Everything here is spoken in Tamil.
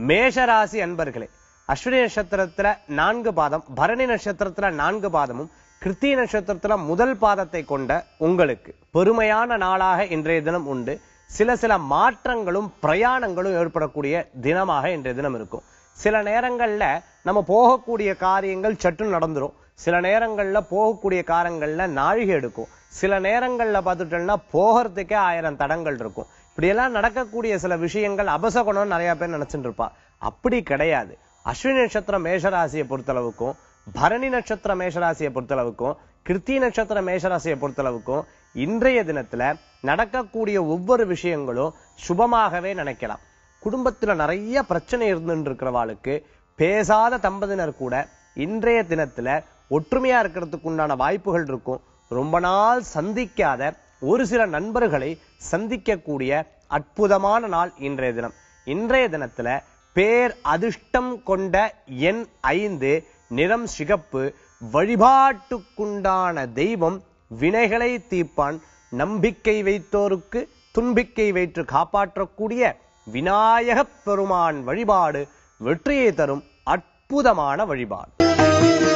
மேஷராசி அன்பர்களே அஸ்வினி நட்சத்திரத்துல நான்கு பாதம் பரணி நட்சத்திரத்துல நான்கு பாதமும் கிருத்தி நட்சத்திரத்துல முதல் பாதத்தை கொண்ட உங்களுக்கு பெருமையான நாளாக இன்றைய தினம் உண்டு சில சில மாற்றங்களும் பிரயாணங்களும் ஏற்படக்கூடிய தினமாக இன்றைய தினம் இருக்கும் சில நேரங்கள்ல நம்ம போகக்கூடிய காரியங்கள் சற்று நடந்துரும் சில நேரங்கள்ல போகக்கூடிய காரங்கள்ல நாழிகை எடுக்கும் சில நேரங்கள்ல பார்த்துட்டோம்னா போகிறதுக்கே ஆயிரம் தடங்கள் இருக்கும் இப்படியெல்லாம் நடக்கக்கூடிய சில விஷயங்கள் அபசகுணம் நிறைய பேர் நினைச்சுட்டு இருப்பா அப்படி கிடையாது அஸ்வினி நட்சத்திரம் மேஷராசியை பொறுத்தளவுக்கும் பரணி நட்சத்திர மேஷராசியை பொறுத்தளவுக்கும் கிருத்தி நட்சத்திர மேஷராசியை பொறுத்தளவுக்கும் இன்றைய தினத்துல நடக்கக்கூடிய ஒவ்வொரு விஷயங்களும் சுபமாகவே நினைக்கலாம் குடும்பத்துல நிறைய பிரச்சனை இருந்துட்டு இருக்கிறவாளுக்கு பேசாத தம்பதியினர் கூட இன்றைய தினத்துல ஒற்றுமையா இருக்கிறதுக்கு உண்டான வாய்ப்புகள் இருக்கும் ரொம்ப நாள் சந்திக்காத ஒரு சில நண்பர்களை சந்திக்கக்கூடிய அற்புதமான நாள் இன்றைய தினம் இன்றைய தினத்துல பேர் அதிர்ஷ்டம் கொண்ட எண் ஐந்து நிறம் சிகப்பு வழிபாட்டுக்குண்டான தெய்வம் வினைகளை தீர்ப்பான் நம்பிக்கை வைத்தோருக்கு துன்பிக்கை வைத்து காப்பாற்றக்கூடிய விநாயகப் பெருமான் வழிபாடு வெற்றியை தரும் அற்புதமான வழிபாடு